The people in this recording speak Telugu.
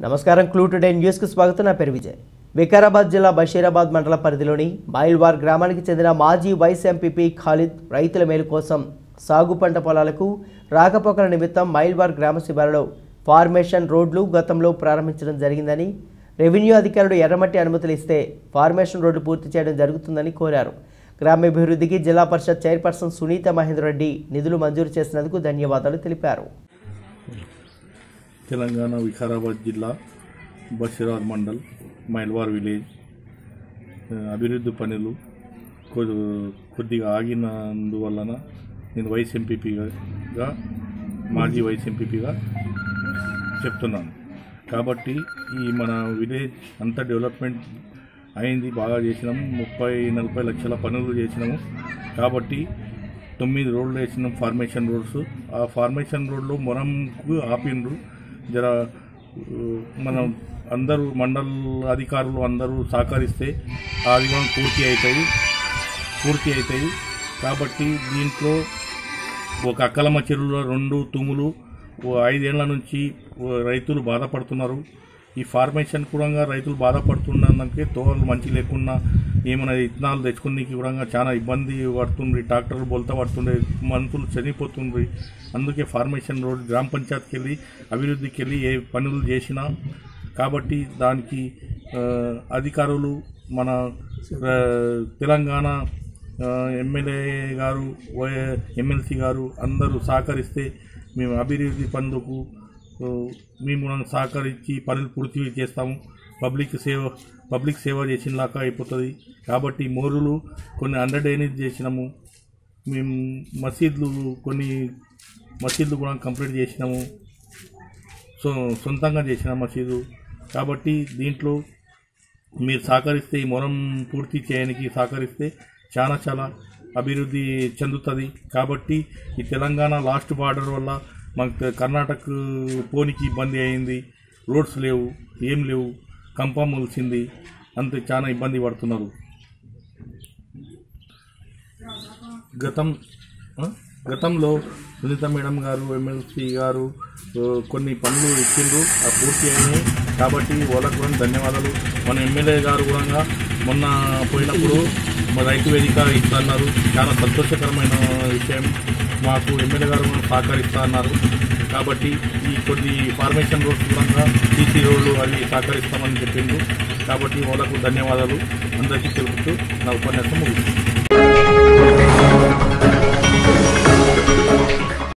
నమస్కారం క్లూ టుడే న్యూస్కు స్వాగతం నా పేరు విజయ్ వికారాబాద్ జిల్లా బషీరాబాద్ మండల పరిధిలోని మైల్వార్ గ్రామానికి చెందిన మాజీ వైస్ ఎంపీపీ ఖాలిద్ రైతుల మేలు కోసం సాగు పంట పొలాలకు రాకపోకల నిమిత్తం మైల్వార్ గ్రామ శివారులో ఫార్మేషన్ రోడ్లు గతంలో ప్రారంభించడం జరిగిందని రెవెన్యూ అధికారులు ఎర్రమట్టి అనుమతులు ఇస్తే ఫార్మేషన్ రోడ్లు పూర్తి చేయడం జరుగుతుందని కోరారు గ్రామాభివృద్ధికి జిల్లా పరిషత్ చైర్పర్సన్ సునీత మహేందర్ రెడ్డి నిధులు మంజూరు చేసినందుకు ధన్యవాదాలు తెలిపారు తెలంగాణ వికారాబాద్ జిల్లా బషీరాబాద్ మండల్ మైల్వార్ విలేజ్ ఆ, అభివృద్ధి పనులు కొ- కొద్దిగా ఆగినందువలన నేను వైస్ ఎంపీపీగా మాజీ వైస్ ఎంపీపీగా చెప్తున్నాను కాబట్టి ఈ మన విలేజ్ అంతా డెవలప్మెంట్ అయింది బాగా చేసినాము ముప్పై నలభై లక్షల పనులు చేసినాము కాబట్టి తొమ్మిది రోడ్లు వేసినాం ఫార్మేషన్ రోడ్స్ ఆ ఫార్మేషన్ రోడ్లు మొరంకు ఆపిండ్రు జర ఆ, మనం అందరూ మండల్ అధికారులు అందరూ సహకరిస్తే ఆ విధంగా పూర్తి అవుతాయి పూర్తి అవుతాయి కాబట్టి దీంట్లో ఒక అక్కలమ్మ చెరువులో రెండు తుములు ఓ ఐదేళ్ల నుంచి ఓ రైతులు బాధపడుతున్నారు ఈ ఫార్మేషన్ కూడా రైతులు బాధపడుతున్నందుకే తోలు మంచి లేకుండా ఏమైనా ఇత్తనాలు తెచ్చుకునేకి కూడా చాలా ఇబ్బంది పడుతుంది ట్రాక్టర్లు బొలత పడుతుండే మనుషులు చనిపోతుండ్రి అందుకే ఫార్మేషన్ రోడ్ గ్రామ పంచాయతీకి వెళ్ళి అభివృద్ధికి వెళ్ళి ఏ పనులు చేసినా కాబట్టి దానికి ఆ, అధికారులు మన ఆ, తెలంగాణ ఆ, ఎమ్మెల్యే గారు వై- ఎమ్మెల్సీ గారు అందరూ సహకరిస్తే మేము అభివృద్ధి పనులకు ఆ, మేము సహకరించి పనులు పూర్తి చేస్తాము పబ్లిక్ సేవ పబ్లిక్ సేవ చేసినలాగా అయిపోతుంది కాబట్టి మోరులు కొన్ని అండర్ డ్రైనేజ్ చేసినాము మేము మసీదులు కొన్ని మసీదులు కూడా కంప్లీట్ చేసినాము సో సొంతంగా చేసిన మసీదు కాబట్టి దీంట్లో మీరు సహకరిస్తే ఈ మొరం పూర్తి చేయడానికి సహకరిస్తే చాలా చాలా అభివృద్ధి చెందుతుంది కాబట్టి ఈ తెలంగాణ లాస్ట్ బార్డర్ వల్ల మనకు తె- కర్ణాటక పోనీకి ఇబ్బంది అయింది రోడ్స్ లేవు ఏం లేవు కంప మొలిసింది అంతే చాలా ఇబ్బంది పడుతున్నారు గతం ఆ? గతంలో సునీత మేడం గారు ఎమ్మెల్సీ గారు ఆ, కొన్ని పనులు ఇచ్చిండ్రు ఆ పూర్తి అయినాయి కాబట్టి వాళ్ళకు కూడా ధన్యవాదాలు మన ఎమ్మెల్యే గారు కూడా మొన్న పోయినప్పుడు మా రైతు వేదిక ఇస్తున్నారు చాలా సంతోషకరమైన విషయం మాకు ఎమ్మెల్యే గారు కూడా సహకరిస్తా అన్నారు కాబట్టి ఈ కొన్ని ఫార్మేషన్ రోడ్స్ కూడా సీసీ రోడ్లు అవి సహకరిస్తామని చెప్పిండ్రు కాబట్టి వాళ్ళకు ధన్యవాదాలు అందరికీ తెలుపుతూ నా ఉపన్యాసం ముగిస్తుంది